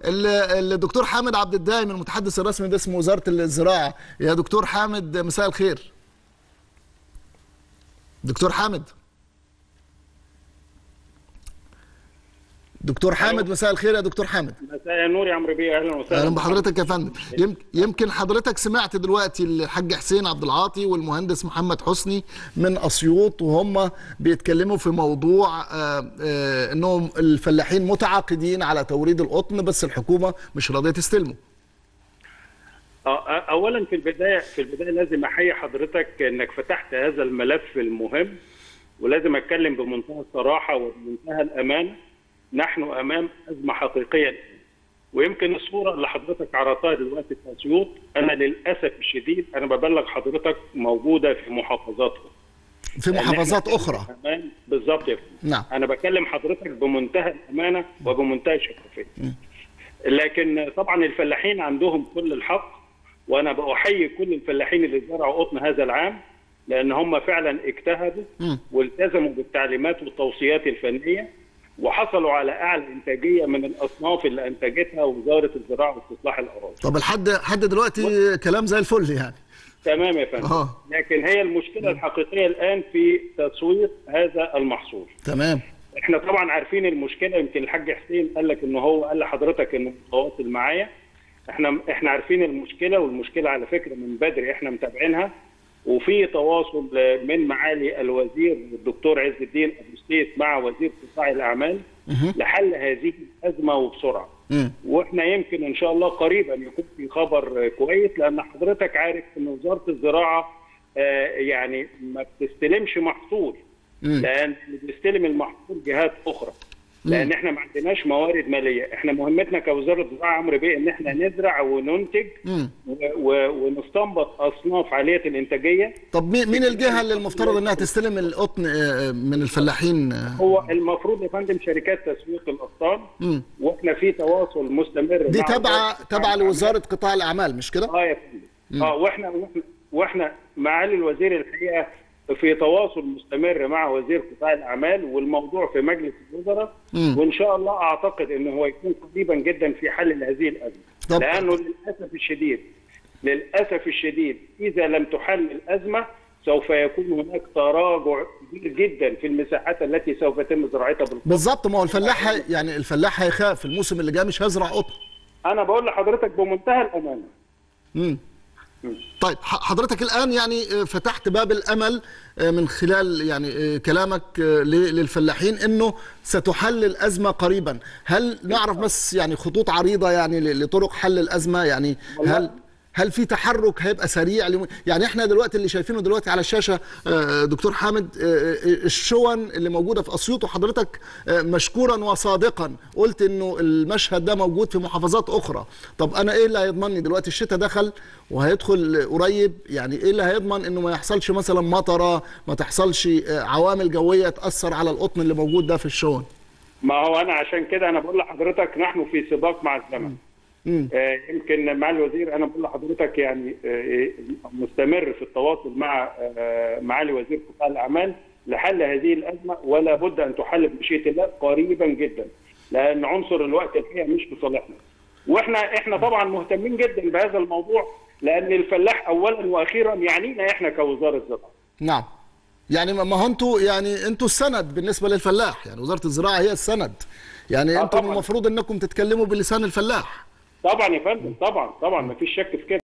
ال- الدكتور حامد عبد الدايم المتحدث الرسمي باسم وزاره الزراعه يا دكتور حامد مساء الخير دكتور حامد دكتور حامد مساء الخير يا دكتور حامد مساء النور يا عمرو بيه اهلا وسهلا اهلا بحضرتك يا فندم يم- يمكن حضرتك سمعت دلوقتي الحاج حسين عبد العاطي والمهندس محمد حسني من اسيوط وهم بيتكلموا في موضوع آه، آه، انهم الفلاحين متعاقدين على توريد القطن بس الحكومه مش راضيه تستلمه آه، آه، اولا في البدايه في البدايه لازم احيي حضرتك انك فتحت هذا الملف المهم ولازم اتكلم بمنتهى الصراحه وبمنتهى الامانه نحن امام ازمه حقيقيه الآن. ويمكن الصوره اللي حضرتك عرضتها دلوقتي في اسيوط انا للاسف الشديد انا ببلغ حضرتك موجوده في محافظاتهم في محافظات اخرى أمان بالظبط يا فندم نعم. انا بكلم حضرتك بمنتهى الامانه وبمنتهى الشفافيه لكن طبعا الفلاحين عندهم كل الحق وانا بحيي كل الفلاحين اللي زرعوا قطن هذا العام لان هم فعلا اجتهدوا مم. والتزموا بالتعليمات والتوصيات الفنيه وحصلوا على اعلى انتاجيه من الاصناف اللي انتجتها وزاره الزراعه واستصلاح الاراضي طب لحد حد دلوقتي كلام زي الفل يعني تمام يا فندم آه. لكن هي المشكله الحقيقيه الان في تسويق هذا المحصول تمام احنا طبعا عارفين المشكله يمكن الحاج حسين قال لك ان هو قال لحضرتك انه متواصل معايا احنا احنا عارفين المشكله والمشكله على فكره من بدري احنا متابعينها وفي تواصل من معالي الوزير الدكتور عز الدين ابو السيد مع وزير قطاع الاعمال لحل هذه الازمه وبسرعه مم. واحنا يمكن ان شاء الله قريبا يكون في خبر كويس لان حضرتك عارف ان وزاره الزراعه آه، يعني ما بتستلمش محصول مم. لان اللي بيستلم المحصول جهات اخرى لان احنا ما عندناش موارد ماليه احنا مهمتنا كوزاره الزراعه عمرو بيه ان احنا نزرع وننتج مم. و- و- ونستنبط اصناف عاليه الانتاجيه طب مين مين الجهه اللي المفترض انها تستلم القطن آه، من الفلاحين آه؟ هو المفروض يا فندم شركات تسويق الاقطان مم. واحنا في تواصل مستمر دي مع تابعه وزارة تابعه الزراعة. لوزاره قطاع الاعمال مش كده؟ اه يا فندم اه واحنا واحنا واحنا معالي الوزير الحقيقه في تواصل مستمر مع وزير قطاع الاعمال والموضوع في مجلس الوزراء مم. وان شاء الله اعتقد انه هو يكون قريبا جدا في حل هذه الازمه طب- لانه للاسف الشديد للاسف الشديد اذا لم تحل الازمه سوف يكون هناك تراجع كبير جدا في المساحات التي سوف يتم زراعتها بالقطن بالظبط ما هو الفلاح هي- يعني الفلاح هيخاف الموسم اللي جاي مش هيزرع قطن انا بقول لحضرتك بمنتهى الامانه مم. مم. طيب ح- حضرتك الان يعني آه، فتحت باب الامل آه، من خلال يعني آه، كلامك آه، ل- للفلاحين انه ستحل الازمه قريبا هل نعرف بس يعني خطوط عريضه يعني ل- لطرق حل الازمه يعني هل هل في تحرك هيبقى سريع لم- يعني احنا دلوقتي اللي شايفينه دلوقتي على الشاشه آه، دكتور حامد آه، آه، الشون اللي موجوده في اسيوط وحضرتك آه، مشكورا وصادقا قلت انه المشهد ده موجود في محافظات اخرى طب انا ايه اللي هيضمني دلوقتي الشتاء دخل وهيدخل قريب يعني ايه اللي هيضمن انه ما يحصلش مثلا مطره ما تحصلش آه، عوامل جويه تاثر على القطن اللي موجود ده في الشون ما هو انا عشان كده انا بقول لحضرتك نحن في سباق مع الزمن مم. آه، يمكن مع الوزير انا بقول لحضرتك يعني آه، مستمر في التواصل مع آه، معالي وزير قطاع الاعمال لحل هذه الازمه ولا بد ان تحل بمشيئه الله قريبا جدا لان عنصر الوقت الحقيقه مش في صالحنا واحنا احنا طبعا مهتمين جدا بهذا الموضوع لان الفلاح اولا واخيرا يعنينا احنا كوزاره زراعه نعم يعني ما ما هو انتوا يعني انتوا السند بالنسبه للفلاح يعني وزاره الزراعه هي السند يعني آه انتم طبعاً. المفروض انكم تتكلموا بلسان الفلاح طبعا يا فندم طبعا طبعا ما فيش شك في كده